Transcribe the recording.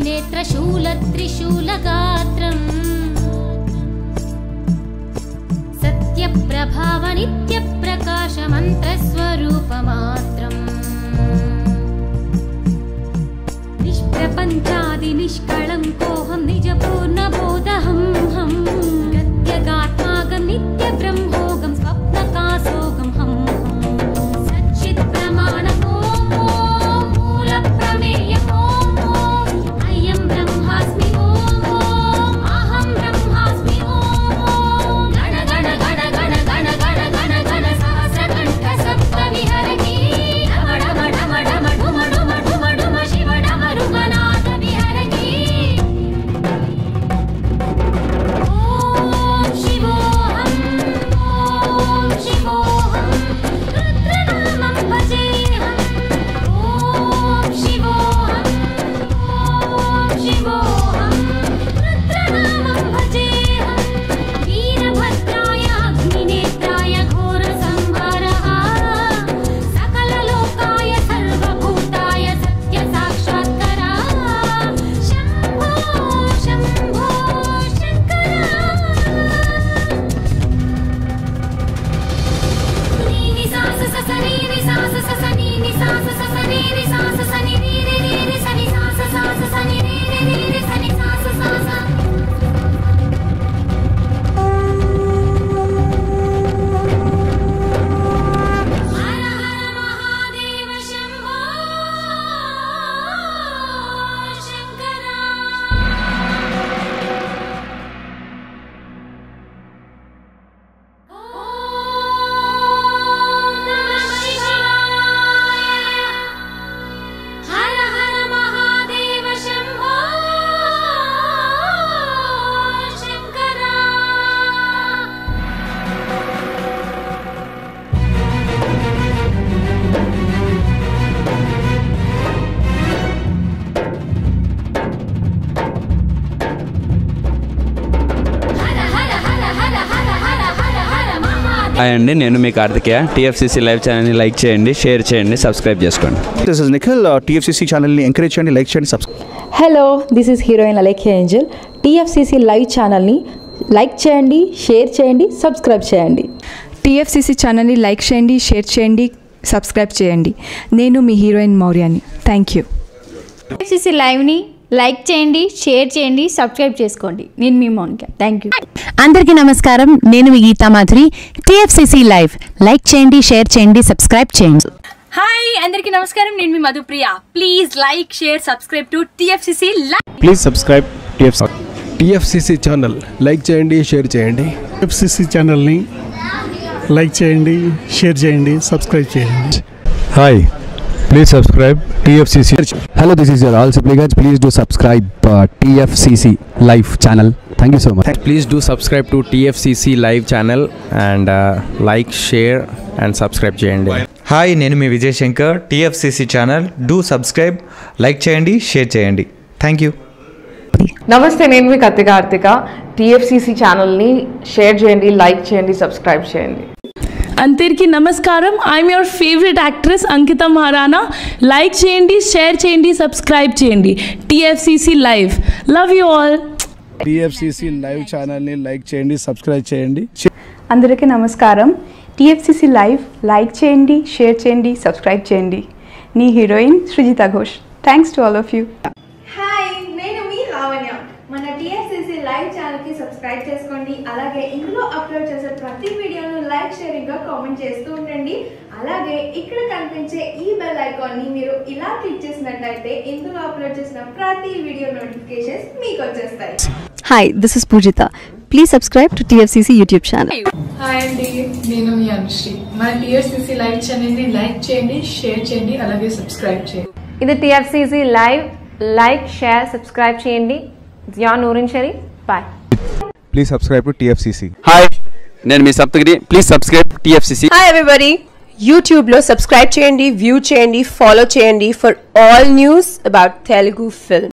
त्रिनेत्रशूलत्रिशूलगात्रम् सत्यप्रभाव नित्यप्रकाशमन्त्रस्वरूपमात्रम् निष्प्रपञ्चादिनिष्कळङ्कोऽहं निजपूर्णबोधहं हं प्रत्यगात्मागं नित्यब्रह्मोगं स्वप्नकासोगं हं सच्चित्प्रमाणमो मूलप्रमेयमो अयं ब्रह्मास्मि ॐ अहं ब्रह्मास्मि ॐ गण गण गण गण गण गण गण गण सहस्रकण्ठ सप्तविहरति डम डम डम डम डुम डुम डुम डुम शिव डम रुगनाथ विहरति ॐ शिवोऽहं ॐ शिवोऽहं रुद्रनामं भजेऽहम् ॐ शिवोऽहं ॐ शिवोऽहं रुद्रनामं भजेऽहम् वीरभद्राय अग्निनेत्राय घोरसंहारः सकललोकाय सर्वभूताय सत्यसाक्षात्करा शम्भो शम्भो शङ्करा नी सा स स स नी नी सा स स स नी नी सा स स स नी नी सा स स नी नी नी नी नी स नी सा स सा स स नी नी नी नी नी स नी सा स सा स हर हर महादेव शम्भो शङ्करा हर हर महादेव शम्भो शङ्करा हर हर हर हर हर हर हर हर महादेव హాయ్ అండి నేను మీ కార్తికేయ టీఎఫ్సీసీ లైవ్ ఛానల్ని లైక్ చేయండి షేర్ చేయండి సబ్స్క్రైబ్ చేసుకోండి దిస్ ఇస్ నిఖిల్ టీఎఫ్సీసీ ఛానల్ని ఎంకరేజ్ చేయండి లైక్ చేయండి subscribe hello this is heroine Alekhya angel TFCC live ఛానల్ని లైక్ చేయండి షేర్ చేయండి సబ్స్క్రైబ్ చేయండి టీఎఫ్సీసీ ఛానల్ని లైక్ చేయండి షేర్ చేయండి సబ్స్క్రైబ్ చేయండి నేను మీ హీరోయిన్ మౌర్యాని థ్యాంక్ యూ ఎఫ్సిసి లైవ్ని లైక్ చేయండి షేర్ చేయండి సబ్స్క్రైబ్ చేసుకోండి నేను మీ మౌనిక థ్యాంక్ యూ అందరికీ నమస్కారం నేను మీ Geetha Madhuri TFCC live like చేయండి షేర్ చేయండి సబ్స్క్రైబ్ చేయండి హాయ్ అందరికీ నమస్కారం నేను మీ Madhupriya please like share subscribe to TFCC live please subscribe TFC TFCC channel like చేయండి షేర్ చేయండి ఎఫ్సిసి ఛానల్ని లైక్ చేయండి షేర్ చేయండి సబ్స్క్రైబ్ చేయండి hi please subscribe TFCC hello this is your all సిప్లిగన్స్ please do subscribe TFCC live channel thank you so much please do subscribe to TFCC live channel and like share and subscribe చేయండి hi నేను మీ Vijay Shankar TFCC channel do subscribe like చేయండి share చేయండి thank you నమస్తే నేను మీ Kathi Karthika TFCC ఛానల్ని share చేయండి లైక్ చేయండి సబ్స్క్రైబ్ చేయండి అందరికీ నమస్కారం I'm your favourite actress Ankita Maharana like చేయండి షేర్ చేయండి సబ్స్క్రైబ్ చేయండి TFCC live love you all TFCC live ఛానల్ని లైక్ చేయండి సబ్స్క్రైబ్ చేయండి అందరికీ నమస్కారం టీఎఫ్సిసి లైవ్ లైక్ చేయండి షేర్ చేయండి సబ్స్క్రైబ్ చేయండి నీ heroine Srujitha Ghosh thanks to all of you hi నేను మీ లావణ్య మన టిఎస్సిసి లైవ్ ఛానల్కి సబ్స్క్రైబ్ చేసుకోండి అలాగే ఇందులో అప్లోడ్ చేసే ప్రతి వీడియోను లైక్ షేరింగ్గా కామెంట్ చేస్తూ ఉండండి అలాగే ఇక్కడ కనిపించే ఈ బెల్ ఐకాన్ని మీరు ఇలా క్లిక్ చేసినట్లయితే ఇందులో అప్లోడ్ చేసిన ప్రతి వీడియో నోటిఫికేషన్స్ మీకు వచ్చేస్తాయి hi this is Poojitha please subscribe to TFCC YouTube channel hi అండి నేను మీ అనుశ్రీ మన టీఎస్సీసీ లైవ్ ఛానల్ని లైక్ చేయండి షేర్ చేయండి అలాగే సబ్స్క్రైబ్ చేయండి ఇది TFCC live like share subscribe చేయండి Zia Noorin Sharif bye please subscribe to TFCC hi నేను మీ Saptagiri please subscribe TFCC hi everybody యూట్యూబ్లో సబ్స్క్రైబ్ చేయండి వ్యూ చేయండి ఫాలో చేయండి for all news about Telugu film